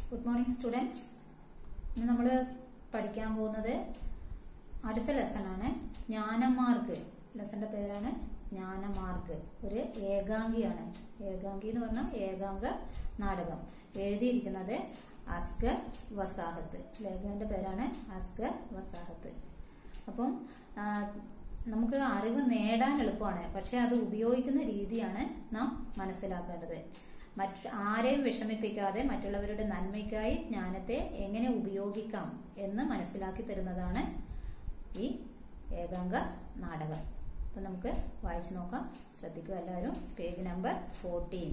good morning students ഇന്ന് നമ്മൾ പഠിക്കാൻ പോകുന്നത് അടുത്ത ലെസൺ ആണ് ജ്ഞാനമാർഗ് ലെസന്റെ പേരാണ് ജ്ഞാനമാർഗ് ഒരു ഏകാംഗിയാണ് ഏകാംഗി എന്ന് പറഞ്ഞാൽ ഏകാംഗ നാടകം എഴുതിയിരിക്കുന്നത് അസ്കർ വസാഹത്ത് ലേഖകന്റെ പേരാണ് അസ്കർ വസാഹത്ത് അപ്പം ആ, നമുക്ക് അറിവ് നേടാൻ എളുപ്പമാണ് പക്ഷെ അത് ഉപയോഗിക്കുന്ന രീതിയാണ് നാം മനസ്സിലാക്കേണ്ടത് മറ്റ് ആരെയും വിഷമിപ്പിക്കാതെ മറ്റുള്ളവരുടെ നന്മയ്ക്കായി ജ്ഞാനത്തെ എങ്ങനെ ഉപയോഗിക്കാം എന്ന് മനസ്സിലാക്കി തരുന്നതാണ് ഈ ഏകാംഗ നാടകം അപ്പൊ നമുക്ക് വായിച്ചു നോക്കാം ശ്രദ്ധിക്കുക എല്ലാവരും പേജ് നമ്പർ ഫോർട്ടീൻ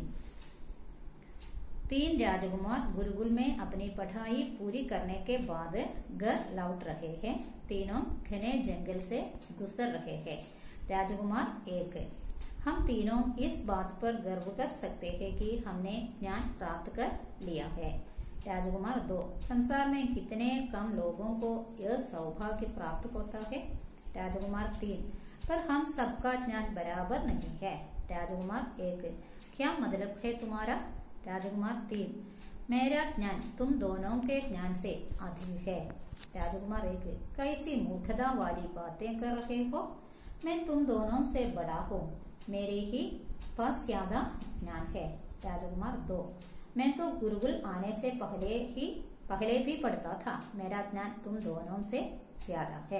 तीन राजकुमार गुरुकुल में अपनी पढ़ाई पूरी करने के बाद घर लौट रहे हैं तीनों घने जंगल से गुजर रहे हैं राजकुमार एक हम तीनों इस बात पर गर्व कर सकते हैं कि हमने ज्ञान प्राप्त कर लिया है राजकुमार दो संसार में कितने कम लोगों को यह सौभाग्य प्राप्त होता है राजकुमार तीन पर हम सबका ज्ञान बराबर नहीं है राजकुमार एक क्या मतलब है तुम्हारा राजकुमार तीन मेरा ज्ञान तुम दोनों के ज्ञान से अधिक है राजकुमार एक कैसी मूर्खता वाली बातें कर रहे हो मैं तुम दोनों से बड़ा हूँ मेरे ही पास ज्यादा ज्ञान है राजकुमार दो मैं तो गुरुकुल आने से पहले ही पहले भी पढ़ता था मेरा ज्ञान तुम दोनों से ज्यादा है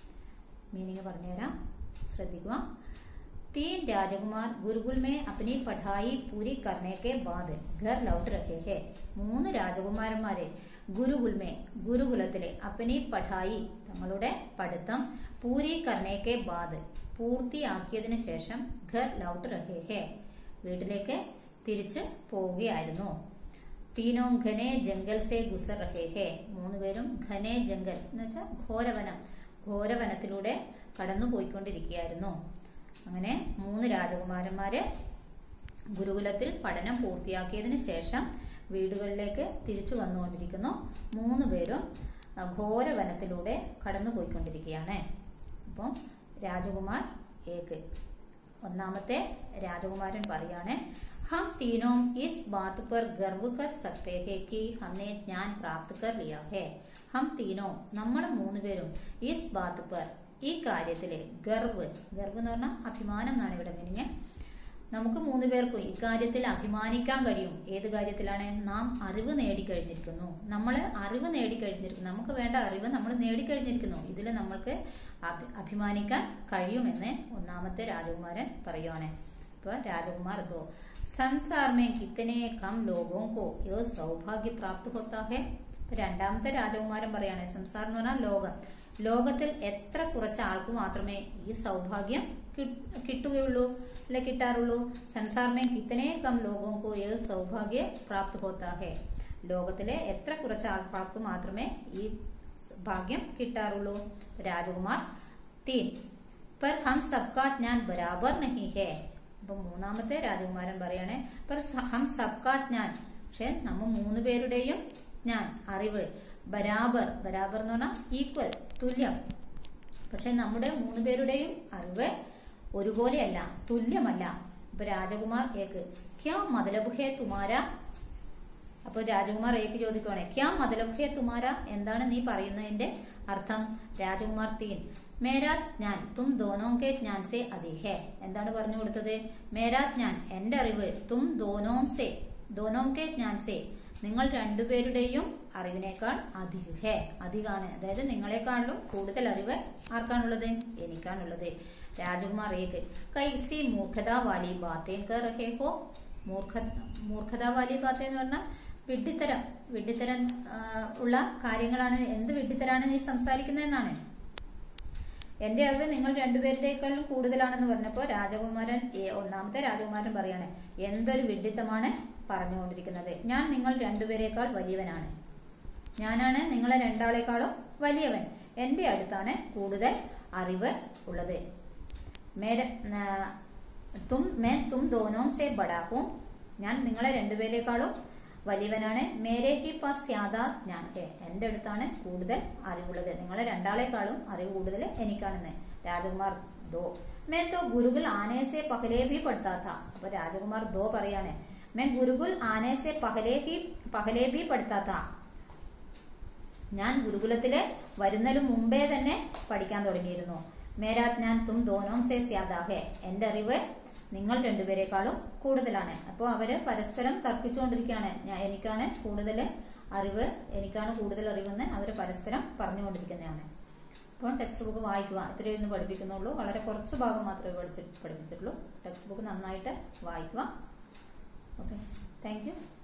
मीनिंग പറഞ്ഞുതരാം ശ്രദ്ധിക്കുക तीन राजकुमार गुरुकुल में अपनी पढ़ाई पूरी करने के बाद घर लौट रहे हैं മൂന്ന് രാജകുമാരന്മാരെ ഗുരുകുൽമേ ഗുരുകുലത്തിലെ അപ്പനി പഠായി തങ്ങളുടെ പഠിത്തം പൂരി കർണേക്കെ ബാദ് പൂർത്തിയാക്കിയതിനു ശേഷം ഘർ ലൗട്ട് രഹേ ഹേ വീട്ടിലേക്ക് തിരിച്ചു പോവുകയായിരുന്നു തീനോ ഘനെ ജംഗൽ സെ ഗുസർ രഹേ ഹേ മൂന്നുപേരും ഘനെ ജംഗൽ എന്ന് വെച്ചാൽ ഘോരവനം ഘോരവനത്തിലൂടെ കടന്നു പോയിക്കൊണ്ടിരിക്കുകയായിരുന്നു അങ്ങനെ മൂന്ന് രാജകുമാരന്മാര് ഗുരുകുലത്തിൽ പഠനം പൂർത്തിയാക്കിയതിനു ശേഷം വീടുകളിലേക്ക് തിരിച്ചു വന്നുകൊണ്ടിരിക്കുന്നു മൂന്ന് പേരും ആ, ഘോരവനത്തിലൂടെ കടന്നു പോയിക്കൊണ്ടിരിക്കുകയാണ് അപ്പം രാജകുമാർ ഏക്ക് ഒന്നാമത്തെ രാജകുമാരൻ പറയാണ് हम तीनों इस बात पर गर्व कर सकते हैं कि हमने ज्ञान प्राप्त कर लिया है हम तीनों നമ്മൾ മൂന്നുപേരും ഇസ് ബാത്ത് പർ ഈ കാര്യത്തില് ഗർവ് ഗർവ് എന്ന് പറഞ്ഞാൽ അഭിമാനം എന്നാണ് ഇവിടെ മീനിങ് നമുക്ക് മൂന്ന് പേർക്കും ഇക്കാര്യത്തിൽ അഭിമാനിക്കാൻ കഴിയും ഏത് കാര്യത്തിലാണ് നാം അറിവ് നേടിക്കഴിഞ്ഞിരിക്കുന്നു നമ്മൾ അറിവ് നേടിക്കഴിഞ്ഞിരിക്കുന്നു നമുക്ക് വേണ്ട അറിവ് നമ്മൾ നേടിക്കഴിഞ്ഞിരിക്കുന്നു ഇതിൽ നമ്മൾക്ക് അഭി- അഭിമാനിക്കാൻ കഴിയുമെന്ന് ഒന്നാമത്തെ രാജകുമാരൻ പറയുവാണ് ഇപ്പൊ രാജകുമാർ ദോ സംസാർ മേ കിത്തനെ കം ലോഗോ കോ യോ സൗഭാഗ്യ പ്രാപ്ത് ഹോത്താ ഹെ ഇപ്പൊ രണ്ടാമത്തെ രാജകുമാരൻ പറയാണ് സംസാർ എന്ന് പറഞ്ഞാൽ ലോകം ലോകത്തിൽ എത്ര കുറച്ച് ആൾക്ക് മാത്രമേ ഈ സൗഭാഗ്യം കിട്ട്- കിട്ടുകയുള്ളൂ അല്ലെ കിട്ടാറുള്ളൂ സംസാർ മേ കിത്തനെ കം ലോഗോ കോ യോ സൗഭാഗ്യ പ്രാപ്ത് ഹോത്താ ഹെ ലോകത്തിലെ എത്ര കുറച്ച് ആൾക്കാർക്ക് മാത്രമേ ഈ സ് ഭാഗ്യം കിട്ടാറുള്ളൂ രാജകുമാർ തീൻ पर हम सबका ज्ञान बराबर नहीं है അപ്പൊ മൂന്നാമത്തെ രാജകുമാരൻ പറയാണ് पर സ- हम सबका ज्ञान പക്ഷെ നമ്മ മൂന്ന് പേരുടെയും ജ്ഞാൻ അറിവ് ബരാബർ ബരാബർ എന്ന് പറഞ്ഞാൽ ഈക്വൽ തുല്യം പക്ഷെ നമ്മുടെ മൂന്ന് പേരുടെയും അറിവ് ഒരുപോലെയല്ല തുല്യമല്ല ഇപ്പൊ രാജകുമാർ ഏക്ക് ക്യാ മതലബ് ഹേ തുമാര അപ്പൊ രാജകുമാർ ഏക്ക് ചോദിക്കുവാണ് ക്യാ മതലബ് ഹേ തുമാര എന്താണ് നീ പറയുന്നതിന്റെ അർത്ഥം രാജകുമാർ തീൻ മേരാ ജ്ഞാൻ തും ദോനോ കെ ജ്ഞാൻ സെ അധിക് ഹേ എന്താണ് പറഞ്ഞു കൊടുത്തത് മേരാ ജ്ഞാൻ എന്റെ അറിവ് തും ദോനോം സെ ദോനോം കെ ജ്ഞാൻ സെ നിങ്ങൾ രണ്ടുപേരുടെയും അറിവിനേക്കാൾ അധിക് ഹേ അധികാണ് അതായത് നിങ്ങളെക്കാളും കൂടുതൽ അറിവ് ആർക്കാണുള്ളത് എനിക്കാണുള്ളത് രാജകുമാർ ഏക്ക് കൈസി മൂർഖത വാലി ബാത്തേൻ കർ രഹേ ഹോ മൂർഖ മൂർഖത വാലി ബാത്ത എന്ന് പറഞ്ഞാൽ വിഡ്ഢിത്തരം വിഡ്ഢിത്തരം ആ, ഉള്ള കാര്യങ്ങളാണ് എന്ത് വിഡ്ഢിത്തരാണ് നീ സംസാരിക്കുന്നതെന്നാണ് എന്റെ അറിവ് നിങ്ങൾ രണ്ടുപേരുടെക്കാളും കൂടുതലാണെന്ന് പറഞ്ഞപ്പോ രാജകുമാരൻ ഏ- ഒന്നാമത്തെ രാജകുമാരൻ പറയാണ് എന്തൊരു വിഡ്ഢിത്തമാണ് പറഞ്ഞുകൊണ്ടിരിക്കുന്നത് ഞാൻ നിങ്ങൾ രണ്ടുപേരെക്കാൾ വലിയവനാണ് ഞാനാണ് നിങ്ങളെ രണ്ടാളെക്കാളും വലിയവൻ എന്റെ അടുത്താണ് കൂടുതൽ അറിവ് ഉള്ളത് മേര ന- തും മേ തും ദോനോ സെ ബഡാഹും ഞാൻ നിങ്ങളെ രണ്ടുപേരെക്കാളും വലിയവനാണ് മേരെ ഹി പാസ് യാദാ ഞാൻ ഹേ എന്റെ അടുത്താണ് കൂടുതൽ അറിവുള്ളത് നിങ്ങളെ രണ്ടാളെക്കാളും അറിവ് കൂടുതൽ എനിക്കാണെന്ന് രാജകുമാർ ദോ മേ തോ ഗുരുകുൽ ആനെ സെ പഹലെ ഭി പഠിത്താ താ അപ്പൊ രാജകുമാർ ദോ പറയാണ് मैं गुरुकुल आने से पहले ही पहले भी पढ़ता था ഞാൻ ഗുരുകുലത്തില് വരുന്നതിന് മുമ്പേ തന്നെ പഠിക്കാൻ തുടങ്ങിയിരുന്നു മേരാ ഞാൻ തും ദോനോം സേ സ്യാദാഹെ എന്റെ അറിവ് നിങ്ങൾ രണ്ടുപേരെക്കാളും കൂടുതലാണ് അപ്പോൾ അവര് പരസ്പരം തർക്കിച്ചുകൊണ്ടിരിക്കുകയാണ് ഞാൻ എനിക്കാണ് കൂടുതൽ അറിവ് എനിക്കാണ് കൂടുതൽ അറിവെന്ന് അവര് പരസ്പരം പറഞ്ഞുകൊണ്ടിരിക്കുന്നതാണ് അപ്പോൾ ടെക്സ്റ്റ് ബുക്ക് വായിക്കുക ഇത്രയേ ഒന്നും പഠിപ്പിക്കുന്നുള്ളൂ വളരെ കുറച്ച് ഭാഗം മാത്രമേ പഠിച്ച് പഠിപ്പിച്ചിട്ടുള്ളൂ ടെക്സ്റ്റ് ബുക്ക് നന്നായിട്ട് വായിക്കുക ഓക്കെ താങ്ക് യു